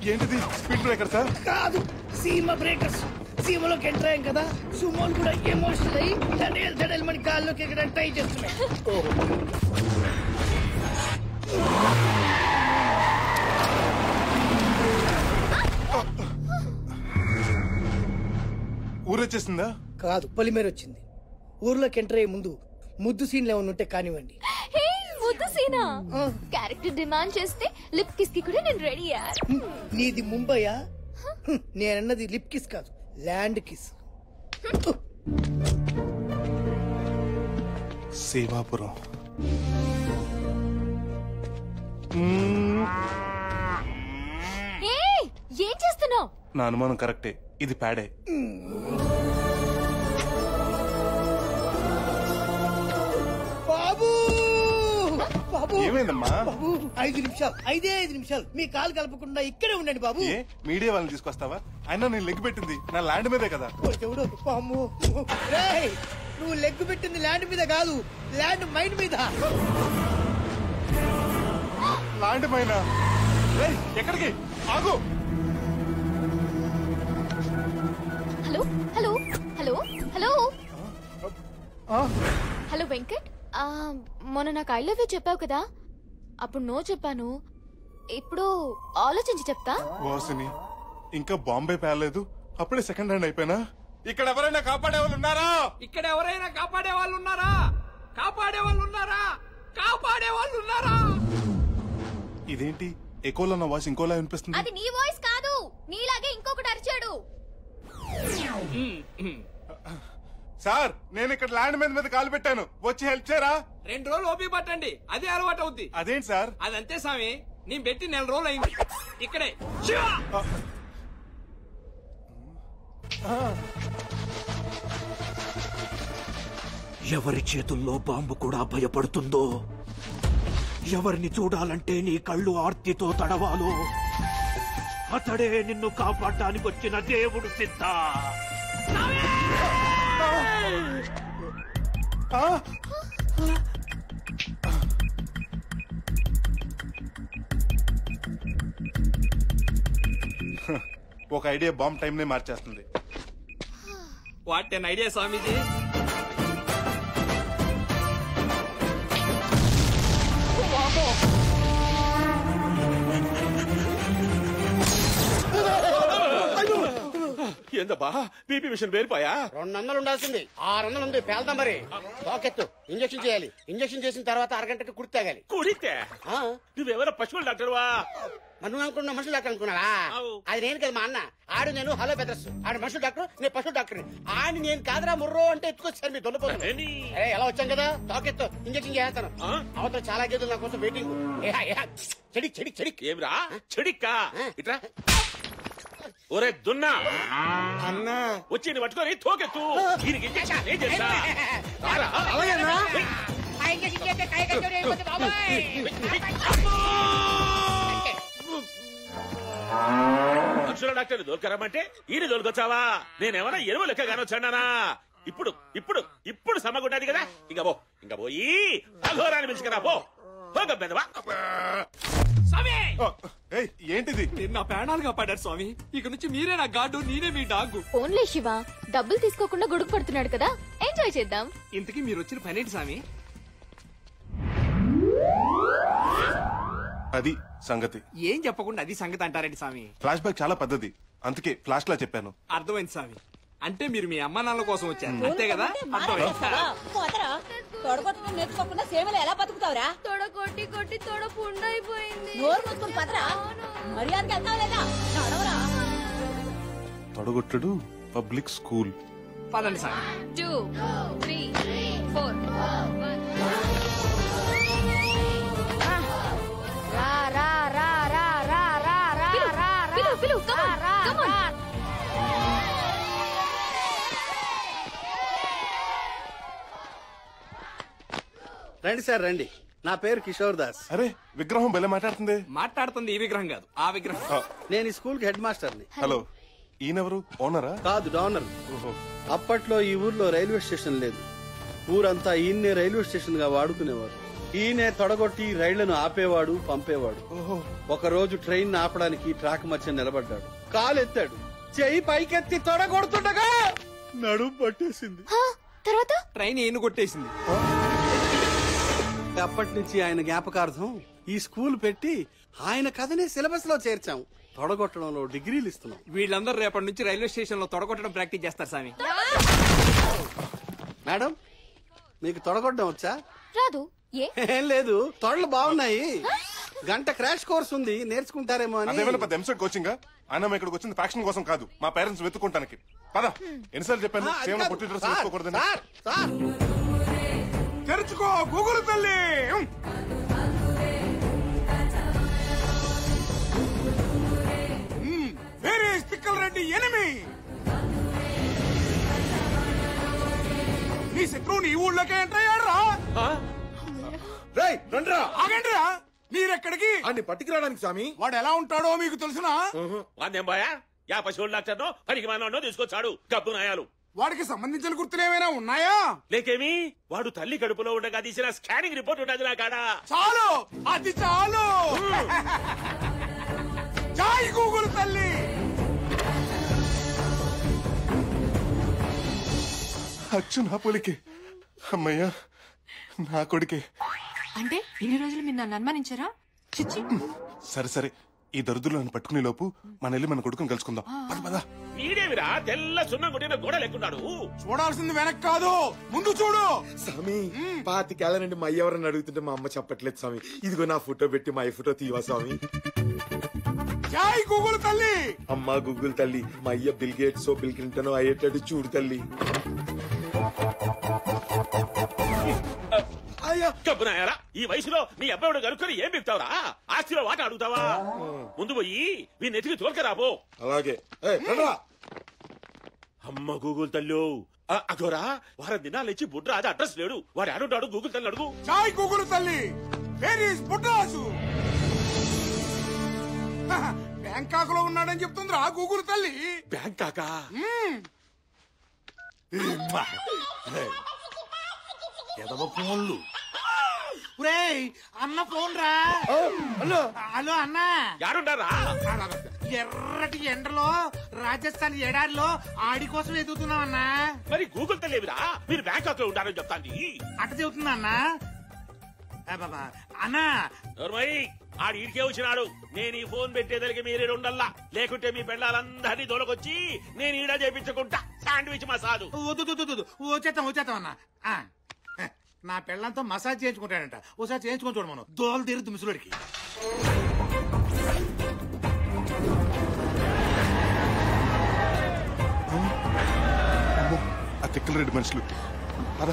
ఏంటిది speed breaker sir కాదు సీమ బ్రేకర్స్ సీమలోకి ఎంటర్ అయ్యాం కదా సుమోలు కూడా ఎమోషనల్ అయ్యి తడేలు తడేలు మన గాల్లోకి ఎక్కడానికి ట్రై చేస్తున్నాయి ఊరొచ్చేసిందా కాదు పొలిమేర వచ్చింది ఊర్లోకి ఎంటర్ అయ్యే ముందు ముద్దు సీన్లు ఏమైనా ఉంటే కానివ్వండి హే ముద్దు సీనా క్యారెక్టర్ డిమాండ్ చేస్తే లిప్ కిస్ కి కూడా నేను రెడీ యార్ నీది ముంబయా హ్మ్, నేనన్నది లిప్ కిస్ కాదు ల్యాండ్ కిస్ సేవాపురం మ్మ్, ఏ ఏం చేస్తున్నావు నా అనుమానం కరెక్టే ఇది ప్యాడే బాబు బాబు ఏమైందమ్మా బాబు ఐదు నిమిషాలు ఐదే ఐదు నిమిషాలు మీ కాలు కలపకుండా ఇక్కడే ఉండండి బాబు ఏ మీడియా వాళ్ళని తీసుకొస్తావా అయినా నేను లెగ్ పెట్టింది నా ల్యాండ్ మీదే కదా ఓ దేవుడు పాము రేయ్, నువ్వు లెగ్ పెట్టింది ల్యాండ్ మీద కాదు ల్యాండ్ మైండ్ మీద ల్యాండ్ పైన రేయ్, ఎక్కడికి ఆగు హలో హలో హలో హలో ఆ, హలో వెంకట్ ఆ, మొన్న నాకు ఐ లవ్ యూ చెప్పావు కదా అప్పుడు నో చెప్పాను ఇప్పుడు ఆలోచించి చెప్తా వాసిని ఇంకా బాంబే పేలేదు అప్పుడే సెకండ్ హ్యాండ్ అయిపోయినా ఇక్కడ ఎవరైనా కాపాడే వాళ్ళు ఉన్నారా ఇక్కడ ఎవరైనా కాపాడే వాళ్ళు ఉన్నారా కాపాడే వాళ్ళు ఉన్నారా కాపాడే వాళ్ళు ఉన్నారా ఇదేంటి ఎకోలో నా వాయిస్ ఇంకోలా వినిపిస్తుంది అది నీ వాయిస్ కాదు నీలాగే ఇంకొకటి అరిచాడు సార్ నేను ఇక్కడ ల్యాండ్ మీద మీద కాలు పెట్టాను వచ్చి హెల్ప్ చేయరా రెండు రోజులు ఓపి పట్టండి అదే అలవాటు అవుద్ది అదేంటి సార్ అదంతే స్వామి నేను పెట్టి నెల రోజులు అయింది ఇక్కడే శివ! ఎవరి చేతుల్లో బాంబు కూడా భయపడుతుందో ఎవరిని చూడాలంటే నీ కళ్ళు ఆర్తితో తడవాలో అతడే నిన్ను కాపాడడానికి వచ్చిన దేవుడు సిద్ధ ఆ! ఒక ఐడియా బాంబ్ టైం నే మార్చేస్తుంది వాట్ ఎన్ ఐడియా స్వామీజీ ఏందబ్బా బీపీ మిషన్ పేరిపోయా రెండు వందలు ఉండాల్సింది ఆరు వందలు ఉంది పేల్దాం మరి పాకెత్తు ఇంజక్షన్ చేయాలి ఇంజక్షన్ చేసిన తర్వాత అరగంటకి కుడి తాగాలి కుడితే ఆ, నువ్వెవరో పశువుల డాక్టర్వా మరి నువ్వు అనుకున్న మనుషులు డాక్టర్ అనుకున్నావా అవు. అది నేను కదా మా అన్న ఆడు నేను హలో బెదర్స్ ఆడు మనుషులు డాక్టర్ నేను పశువు డాక్టర్ ఆడి నేను కాదురా ముర్రో అంటే ఎత్తుకొచ్చారు మీ దొల్లపోతుంది ఏంటి? అరే ఎలా వచ్చాం కదా తాకెత్తు ఇంజక్షన్ చేస్తాను ఆ? అవతల చాలా గేదెలు నా కోసం వెయిటింగ్ చెడి చెడి చెడి ఏమిరా చెడిక్కా ఇట్రా ఒరే దున్నా అన్నా వచ్చి నీ పట్టుకొని తోకెత్తు దీనికి ఇంజక్షన్ నేను చేస్తా రారా. ఏయ్. పక్షుల డాక్టర్ దొరకరమ్మంటే ఈయన దొరకొచ్చావా నేనేమన్నా ఎరువు లెక్క కానొచ్చానా ఇప్పుడు ఇప్పుడు ఇప్పుడు సమ్మగుంటది కదా ఇంకా పో ఇంకా పోయి అఘోరాన్ని పిలుచుకురా పో పోగ పెదవా స్వామి ఆ, ఏయ్ ఏంటిది మీరు నా ప్రాణాలు కాపాడారు స్వామి ఇక నుంచి మీరే నా గాడు నేనే మీ డాగు ఓన్లీ శివ డబ్బులు తీసుకోకుండా గొడుగు పడుతున్నాడు కదా ఎంజాయ్ చేద్దాం ఇంతకీ మీరు వచ్చిన పనేంటి స్వామి అది సంగతి ఏం చెప్పకుండా అది సంగతి అంటారండి స్వామి ఫ్లాష్ బ్యాక్ చాలా పెద్దది అందుకే ఫ్లాష్ లా చెప్పాను అర్థమైంది స్వామి అంటే మీరు మీ అమ్మ నాన్నల కోసం వచ్చారు అంతే కదా అర్థమైంది పోతరా తొడగొట్టడం నేర్చుకోకుండా సేవలు ఎలా బతుకుతావురా తొడ కొట్టి కొట్టి తొడ పుండైపోయింది నోరు మూసుకుని పదరా మర్యాదకి వెళ్తావు లేదా నడవరా తొడగొట్టుడు పబ్లిక్ స్కూల్ పదండి స్వామి టూ త్రీ ఫోర్ రా రా రా రా రా రా రా రా పిలు పిలు కమాన్ కమాన్ రండి సార్ రండి నా పేరు కిషోర్ దాస్ అరే విగ్రహం భలే మాట్లాడుతుంది మాట్లాడుతుంది ఈ విగ్రహం కాదు ఆ విగ్రహం ఆ, నేను ఈ స్కూల్ కి హెడ్ మాస్టర్ని హలో ఈయనెవరు ఓనరా కాదు డోనర్ ఓహో అప్పట్లో ఈ ఊర్లో రైల్వే స్టేషన్ లేదు ఊరంతా ఈయన్నే రైల్వే స్టేషన్ గా వాడుకునేవారు ఈయనే తొడగొట్టి రైళ్లను ఆపేవాడు పంపేవాడు ఓహో ఒక రోజు ట్రైన్ ఆపడానికి ట్రాక్ మధ్య నిలబడ్డాడు కాలెత్తాడు చెయ్యి పైకెత్తి తొడగొడుతుండగా నడుము పట్టేసింది హా, తర్వాత ట్రైన్ ఈయన కొట్టేసింది అప్పటి నుంచి ఆయన జ్ఞాపకార్థం ఈ స్కూల్ పెట్టి ఆయన కథనే సిలబస్ లో చేర్చాం తొడగొట్టడంలో డిగ్రీలు ఇస్తున్నాం వీళ్ళందరూ రేపటి నుంచి రైల్వే స్టేషన్ లో తొడగొట్టడం ప్రాక్టీస్ చేస్తారు స్వామి మేడం మీకు తొడగొట్టడం వచ్చా రాదు ఏ ఏం లేదు తొడలు బాగున్నాయి గంట క్రాష్ కోర్స్ ఉంది నేర్చుకుంటారేమో అని అదేమైనా పెద్ద ఎంసెట్ కోచింగ్ ఆయన మేము ఇక్కడికి వచ్చింది ఫ్యాక్షన్ కోసం కాదు మా పేరెంట్స్ వెతుక్కుంటానికి పద ఎన్నిసార్లు చెప్పాను ఆ, అది సేవలో కాదు. పొట్టి డ్రెస్ సార్, వేసుకోకూడదని సార్, సార్. తెరుచుకో గూగుల్ తల్లి వేరే స్టిక్కల్ రెడ్డి ఎనిమి నీ శత్రువు నీ ఊళ్ళోకే ఎంటర్ అయ్యాడు రా రేయ్ రండ్రా ఆగండిరా మీరెక్కడికి అన్ని పట్టుకురావడానికి స్వామి వాడు ఎలా ఉంటాడో మీకు తెలుసునా వాందేం బాయా యా పశువుల డాక్టర్నో పనికి మానో తీసుకొచ్చాడు గబ్బు నాయాలు వాడికి సంబంధించిన గుర్తులు ఏమైనా ఉన్నాయా లేకేమి వాడు తల్లి కడుపులో ఉండగా తీసిన స్కానింగ్ రిపోర్ట్ ఉండదు నా కాడ చాలు అది చాలు జై గూగుల్ తల్లి అచ్చు నా పోలికే అమ్మయ్యా నా కొడుకే అంటే ఇన్ని రోజులు మీరు నన్ను అనుమానించారా చిచ్చి సరే సరే ఈ దరిద్రులు నన్ను పట్టుకునే లోపు మన వెళ్ళి మన కొడుకుని కలుసుకుందాం పద పద వీడేమిరా తెల్ల సున్నం కొట్టిన గోడ లెక్కున్నాడు చూడాల్సింది వెనక్ కాదు ముందు చూడు స్వామి పాతికేళ్ల నుండి మా అయ్య ఎవరని అడుగుతుంటే మా అమ్మ చెప్పట్లేదు స్వామి ఇదిగో నా ఫోటో పెట్టి మా అయ్య ఫోటో తీవా స్వామి జై గూగుల్ తల్లి అమ్మా గూగుల్ తల్లి మా అయ్య బిల్ గేట్స్ బిల్ క్లింటన్ అయ్యేటట్టు చూడు తల్లి అయ్యా గబ్బు నాయాలా ఈ వయసులో నీ అబ్బాయిడు కనుక్కొని ఏం చెప్తావురా ఆస్తిలో వాట అడుగుతావా ముందు పోయి వీని ఎతికి తోలుకరాబో అలాగే ఏయ్, రండ్రా. అమ్మ గూగుల్ తల్లు ఆ, అగోరా వారం దినాలు ఇచ్చి బుడ్రా అది అడ్రస్ లేడు వాడు ఆడుంటాడు గూగుల్ తల్లి అడుగు జై గూగుల్ తల్లి వేర్ ఈస్ బుడ్రాసు బ్యాంకాక్ లో ఉన్నాడని చెప్తుందిరా గూగుల్ తల్లి బ్యాంక్ కాకా ఎదవ ఫోన్లు అన్న ఫోన్ రా హలో హలో అన్న యాడుంటారా ఎర్రటి ఎండలో రాజస్థాన్ ఎడారిలో ఆడి కోసం ఎదుగుతున్నాం అన్నా మరి గూగుల్ తల్లి ఏమిరా మీరు బ్యాంకాక్ లో ఉంటారని చెప్తాంది అట్ట చెబుతుందా అన్న బాబా అన్నా నోర్మయ్ ఆడు ఈడికే వచ్చినాడు నేను ఈ ఫోన్ పెట్టేదలికి మీరే ఉండల్లా లేకుంటే మీ పెళ్ళాలందరినీ దొరకొచ్చి నేను ఈడ చేపించుకుంటా శాండ్విచ్ మసాదు వద్దు వద్దు, వద్దు, వద్దు. వచ్చేస్తాం వచ్చేస్తాం అన్న ఆ, హ, నా పెళ్ళంతో మసాజ్ చేయించుకుంటాడంట ఒకసారి చేయించుకొని చూడు మనం దోలు తీరుద్దు ముసలుడికి అమ్మో ఆ తిక్కల రెడ్డి మనుషులు పద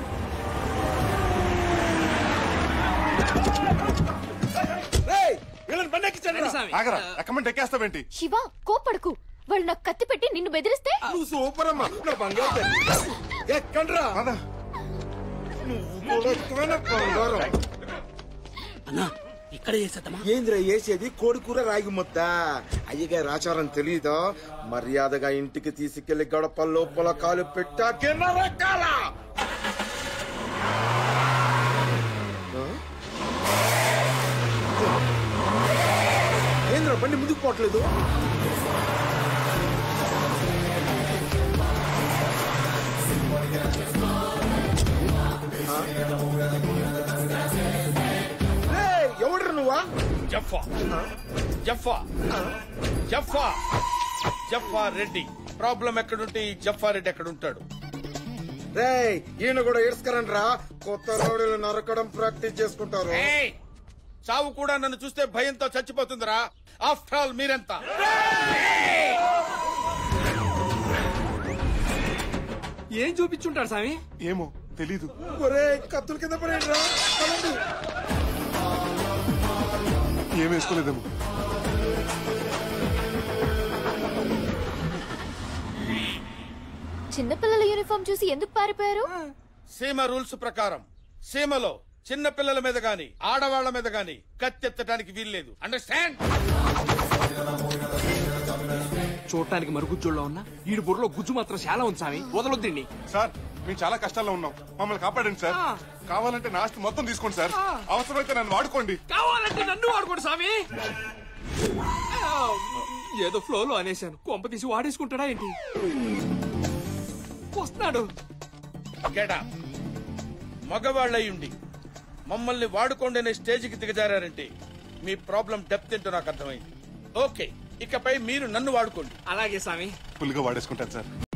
రేయ్, వీళ్ళని బండి ఎక్కించండి రా. ఆగరా ఎక్కమంటే ఎక్కేస్తావేంటి శివ కోపడకు వాళ్ళు నాకు కత్తి పెట్టి నిన్ను బెదిరిస్తే నువ్వు సూపర్ అమ్మా నా బంగారు తల్లి. ఎక్కండ్రా పద నువ్వు కూడా ఎక్కువైన బంగారం అన్నా ఇక్కడ చేసేద్దామా ఏంద్రా వేసేది కోడి కూర రాగి ముద్ద అయ్యగారి ఆచారం తెలీదా మర్యాదగా ఇంటికి తీసుకెళ్లి గడప లోపల కాలు పెట్టాకే నరకాల ఏంద్రా బండి ముందుకు పోవట్లేదు రేయ్, ఎవడ్రా నువ్వా జఫా జఫా జఫా జఫా రెడ్డి ప్రాబ్లం ఎక్కడుంటే ఈ జఫా రెడ్డి ఎక్కడ ఉంటాడు రేయ్ ఈయన కూడా ఏడ్స్కరండి రా కొత్త రౌడీలు నరకడం ప్రాక్టీస్ చేసుకుంటారు ఏయ్! చావు కూడా నన్ను చూస్తే భయంతో చచ్చిపోతుందిరా ఆఫ్టర్ ఆల్ మీరెంత ఏం చూపించుంటాడు స్వామి ఏమో తెలీదు ఒరే కత్తుల కింద పడేయండి రా పదండి. ఏం వేసుకోలేదేమో చిన్నపిల్లల యూనిఫామ్ చూసి ఎందుకు పారిపోయారు సీమ రూల్స్ ప్రకారం సీమలో చిన్న పిల్లల మీద గాని ఆడవాళ్ల మీద గాని కత్తెత్తడానికి వీల్లేదు అండర్స్టాండ్ చూడటానికి మరుగుజ్జుల్లో ఉన్నా ఈడు బుర్రలో గుజ్జు మాత్రం చాలా ఉంది స్వామి వదలొద్దండి సార్ మేము చాలా కష్టాల్లో ఉన్నాం మమ్మల్ని కాపాడండి సార్ ఆ. కావాలంటే నా ఆస్తి మొత్తం తీసుకోండి సార్ ఆ. అవసరమైతే నన్ను వాడుకోండి కావాలంటే నన్ను వాడుకోండి స్వామి ఆ, ఏదో ఫ్లోలో అనేశాను కొంప తీసి వాడేసుకుంటాడా ఏంటి వస్తున్నాడు గెడా మగవాళ్ళయ్యుండి మమ్మల్ని వాడుకోండి అనే స్టేజ్కి దిగజారంటే మీ ప్రాబ్లం డెప్త్ ఏంటో నాకు అర్థమైంది ఓకే ఇకపై మీరు నన్ను వాడుకోండి అలాగే స్వామి ఫుల్గా వాడేసుకుంటాను సార్